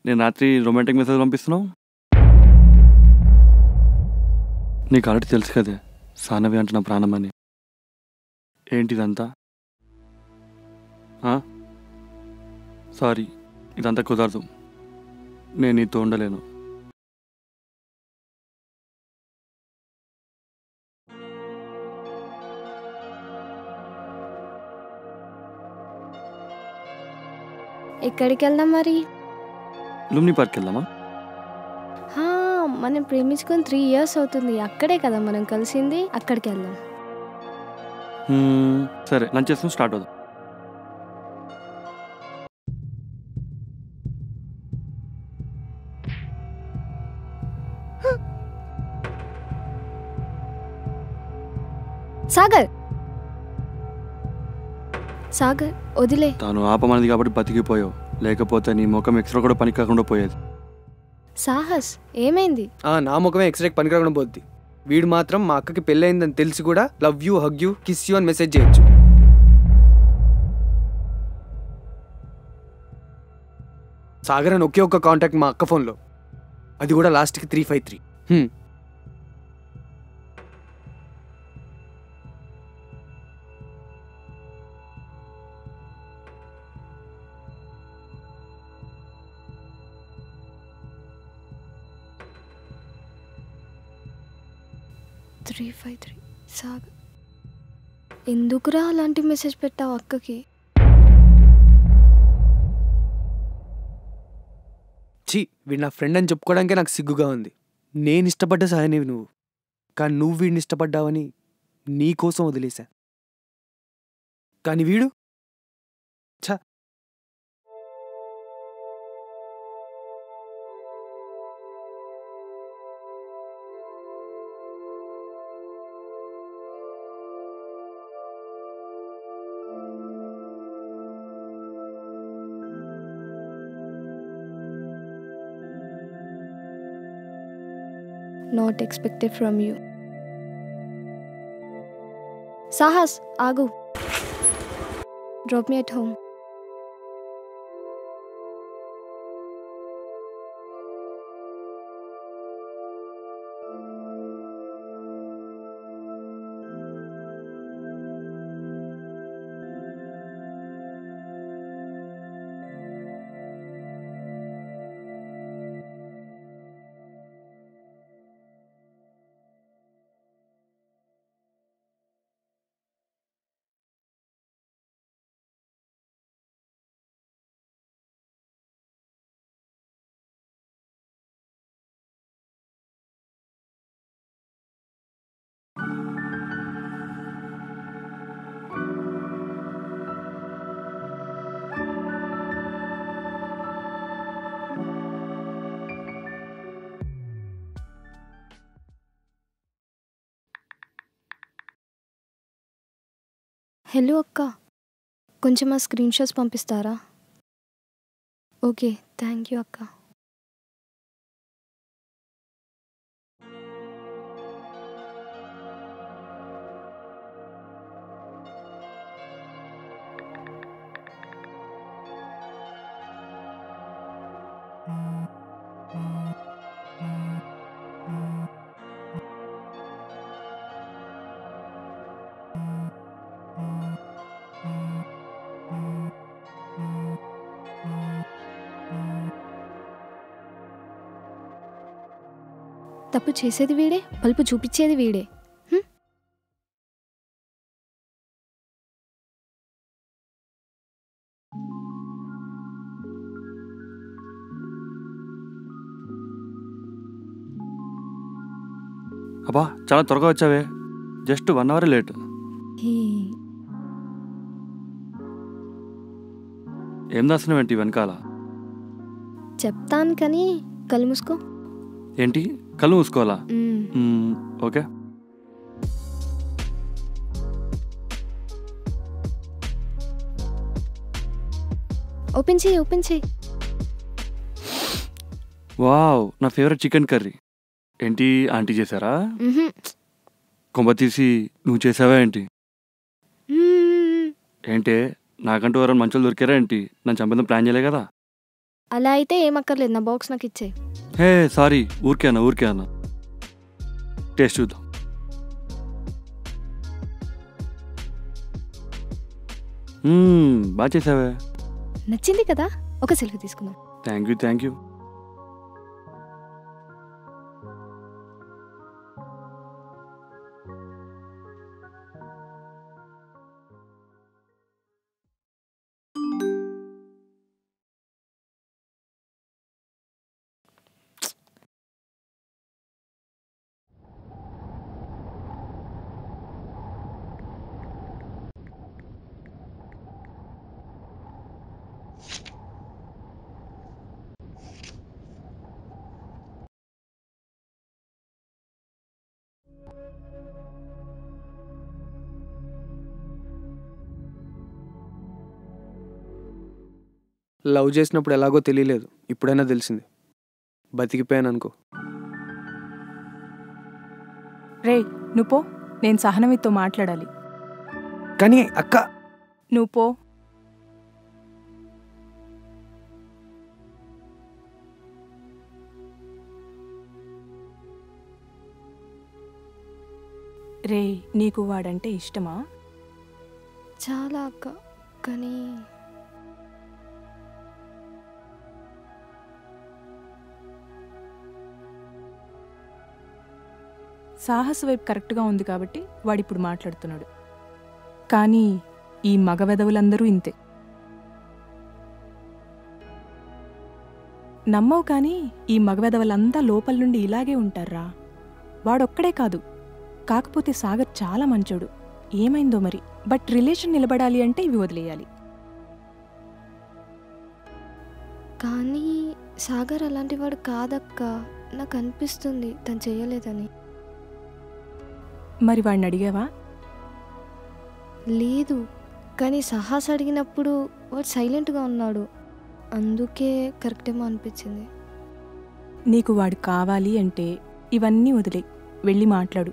నేను రాత్రి romantic message పంపిస్తున్నావు నీకు ఆల్రెడీ తెలుసు కదే సానవి అంటే నా ప్రాణం అని ఏంటి ఇదంతా ఆ? సారీ ఇదంతా కుదరదు నేను నీతో ఉండలేను ఎక్కడికి వెళ్దాం మరి లుమ్ని పార్క్ వెళ్దామా హా, మనం ప్రేమించుకొని త్రీ ఇయర్స్ అవుతుంది అక్కడే కదా మనం కలిసింది అక్కడికి వెళ్దాం హ్మ్, సరే లంచ్ చేసుకుని స్టార్ట్ అవుదాం సాగర్ సాగర్ వదిలే తాను ఆపమన్నది కాబట్టి బతికిపోయావు లేకపోతే నీ ముఖం ఎక్స్ట్రా కూడా పని కాకుండా పోయేది సాహస్ ఏమైంది ఆ, నా ముఖమే ఎక్స్రేకి పనికిరాకుండా పోద్ది వీడు మాత్రం మా అక్కకి పెళ్ళయిందని తెలిసి కూడా love you hug you kiss you అని మెసేజ్ చేయొచ్చు సాగర్ అని ఒకే ఒక్క కాంటాక్ట్ మా అక్క ఫోన్లో అది కూడా లాస్ట్కి three five three three five three Sagar ఎందుకురా అలాంటి మెసేజ్ పెట్టావు అక్కకి ఛీ వీడు నా ఫ్రెండ్ అని చెప్పుకోవడానికే నాకు సిగ్గుగా ఉంది నేను ఇష్టపడ్డ సహాయనివి నువ్వు కానీ నువ్వు వీడిని ఇష్టపడ్డావని నీ కోసం వదిలేశా కానీ వీడు ఛ not expected from you Sahas ఆగు drop me at home hello అక్క కొంచెం ఆ స్క్రీన్ షాట్స్ పంపిస్తారా ఓకే థ్యాంక్ యూ అక్క తప్పు చేసేది వీడే పలుపు చూపించేది వీడే హ్మ్? అబ్బా చాలా త్వరగా వచ్చావే జస్ట్ వన్ అవర్ లేట్ హీ. ఏం దాస్తున్నావేంటి వెనకాల చెప్తాను కానీ కళ్ళు మూసుకో ఏంటి కళ్ళు మూసుకోవాలా మ్మ్. మ్మ్, ఓకే ఓపెన్ చేయి ఓపెన్ చేయి వావ్ నా ఫేవరెట్ చికెన్ కర్రీ ఏంటి ఆంటీ చేశారా మ్హూ. కొంప తీసి నువ్వు చేసావా ఏంటి మ్మ్. ఏంటే నాకంటూ ఎవరైనా మంచులు దొరికారా ఏంటి నన్ను చంపేద్దాం ప్లాన్ చేయలే కదా అలా అయితే ఏమక్కర్లేదు నా బాక్స్ నాకు ఇచ్చే హే సారీ ఊరికే అన్న ఊరికే అన్న టేస్ట్ చూద్దాం మ్మ్, బాగా చేసావే నచ్చింది కదా ఒక సెల్ఫీ తీసుకుందాం thank you thank you love చేసినప్పుడు ఎలాగో తెలియలేదు ఇప్పుడైనా తెలిసింది బతికిపోయాను అనుకో రే నువ్వు పో నేను సహనమితో మాట్లాడాలి కానీ అక్క నువ్వు పో రే నీకు వాడంటే ఇష్టమా చాలా అక్క కానీ సాహస వైపు కరెక్ట్గా ఉంది కాబట్టి వాడిప్పుడు మాట్లాడుతున్నాడు కానీ ఈ మగ వెధవులందరూ ఇంతే నమ్మవు కానీ ఈ మగవెదవలంతా లోపల నుండి ఇలాగే ఉంటారా వాడొక్కడే కాదు కాకపోతే సాగర్ చాలా మంచోడు ఏమైందో మరి బట్ రిలేషన్ నిలబడాలి అంటే ఇవి వదిలేయాలి కానీ సాగర్ అలాంటి వాడు కాదక్క నాకు అనిపిస్తుంది తను చేయలేదని మరి వాడిని అడిగావా లేదు కానీ సహాస్ అడిగినప్పుడు వాడు సైలెంట్గా ఉన్నాడు అందుకే కరెక్టేమో అనిపించింది నీకు వాడు కావాలి అంటే ఇవన్నీ వదిలే వెళ్ళి మాట్లాడు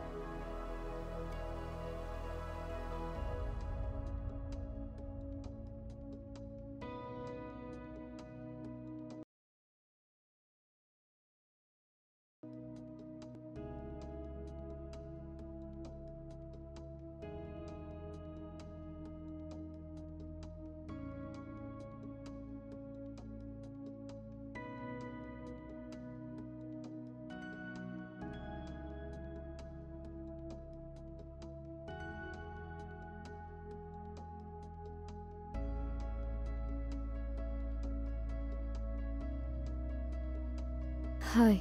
హాయ్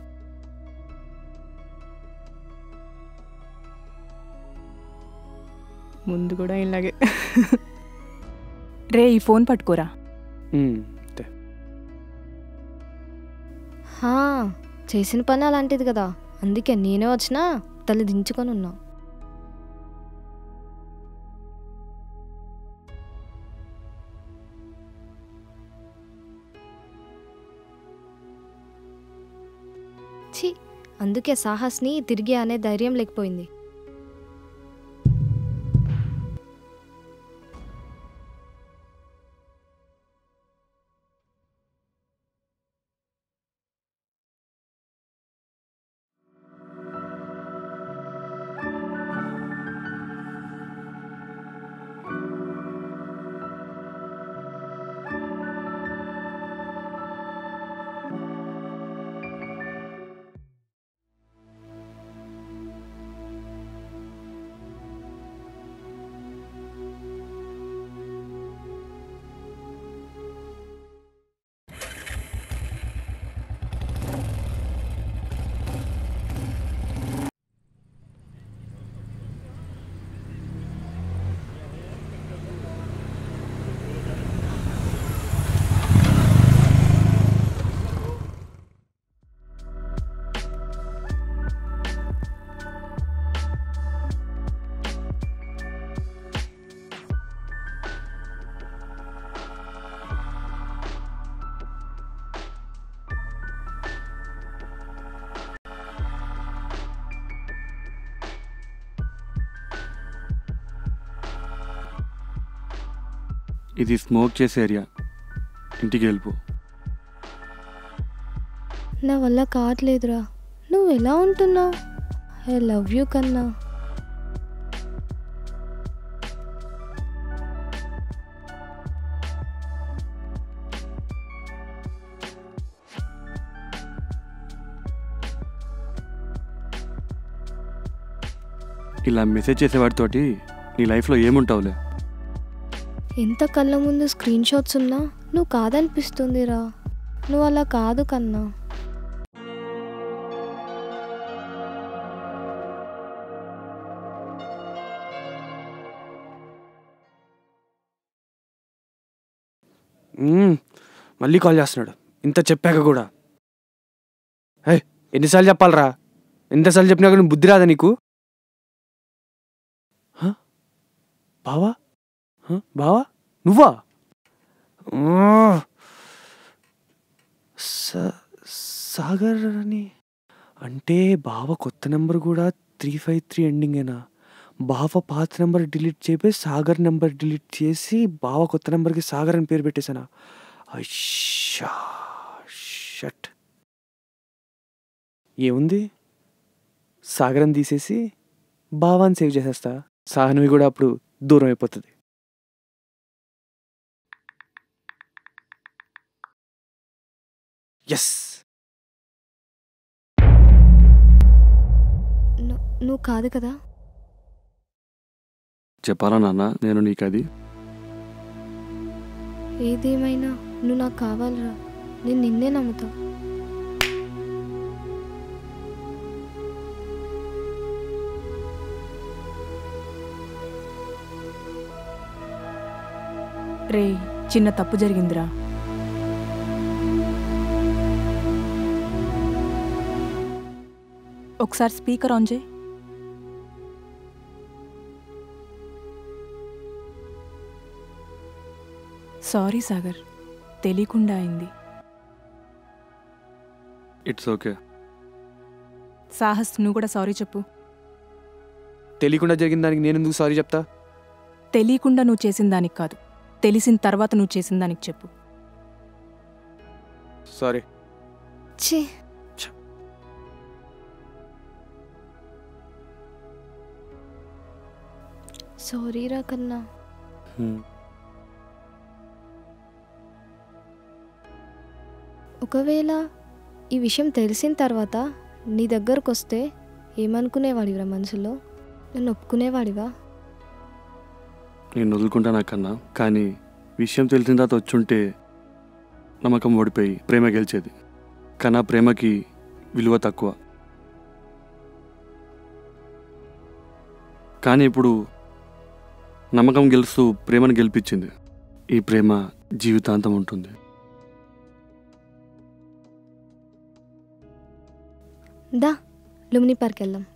ముందు కూడా ఇలాగే రే ఈ ఫోన్ పట్టుకోరా ఉమ్, అంతే. హా చేసిన పని అలాంటిది కదా అందుకే నేనే వచ్చినా తల్లి దించుకొని ఉన్నా ఛీ అందుకే సాహస్ని తిరిగి అనే ధైర్యం లేకపోయింది ఇది స్మోక్ చేసే ఏరియా ఇంటికి వెళ్ళిపో నా వల్ల కావట్లేదురా నువ్వు ఎలా ఉంటున్నావు ఐ లవ్ యూ కన్నా ఇలా మెసేజ్ చేసేవాడితోటి నీ లైఫ్లో ఏముంటావులే ఎంత కళ్ళ ముందు స్క్రీన్ షాట్స్ ఉన్నా నువ్వు కాదనిపిస్తుందిరా నువ్వు అలా కాదు కన్నా మ్మ్. మళ్ళీ కాల్ చేస్తున్నాడు ఇంత చెప్పాక కూడా హే ఎన్నిసార్లు చెప్పాలరా ఎంతసార్లు చెప్పినా కానీ బుద్ధి రాదా నీకు హ? బావా హ? బావా నువ్వా ఆ. స- సాగర్ అని అంటే బావ కొత్త నెంబర్ కూడా త్రీ ఫైవ్ త్రీ ఎండింగేనా బావ పాత నెంబర్ డిలీట్ చేపి సాగర్ నెంబర్ డిలీట్ చేసి బావ కొత్త నెంబర్కి సాగర్ అని పేరు పెట్టేశానా అయ్యా షట్ ఏముంది సాగర్ అని తీసేసి బావాని సేవ్ చేసేస్తా సాహనవి కూడా అప్పుడు దూరం అయిపోతుంది ఎస్ ను- నువ్వు కాదు కదా చెప్పాలా నాన్న నేను నీకు అది ఏదేమైనా నువ్వు నాకు కావాలిరా నేను నిన్నే నమ్ముతా రే చిన్న తప్పు జరిగిందిరా ఒకసారి స్పీకర్ ఆన్ చేయి సారీ సాగర్ తెలియకుండా అయింది ఇట్స్ ఓకే సాహస్ నువ్వు కూడా సారీ చెప్పు తెలియకుండా జరిగిన దానికి నేను ఎందుకు సారీ చెప్తా తెలియకుండా నువ్వు చేసిన దానికి కాదు తెలిసిన తర్వాత నువ్వు చేసిన దానికి చెప్పు సారీ ఛీ సారీరా కన్నా హ్మ్. ఒకవేళ ఈ విషయం తెలిసిన తర్వాత నీ దగ్గరకు వస్తే ఏమనుకునేవాడివిరా మనసులో నన్ను ఒప్పుకునేవాడివా నేను వదులుకుంటా నాకన్నా కానీ విషయం తెలిసిన తర్వాత వచ్చుంటే నమ్మకం ఓడిపోయి ప్రేమ గెలిచేది కానీ ఆ ప్రేమకి విలువ తక్కువ కానీ ఇప్పుడు నమ్మకం గెలుస్తూ ప్రేమను గెలిపించింది ఈ ప్రేమ జీవితాంతం ఉంటుంది దా లుమిని పార్క్ వెళ్దాం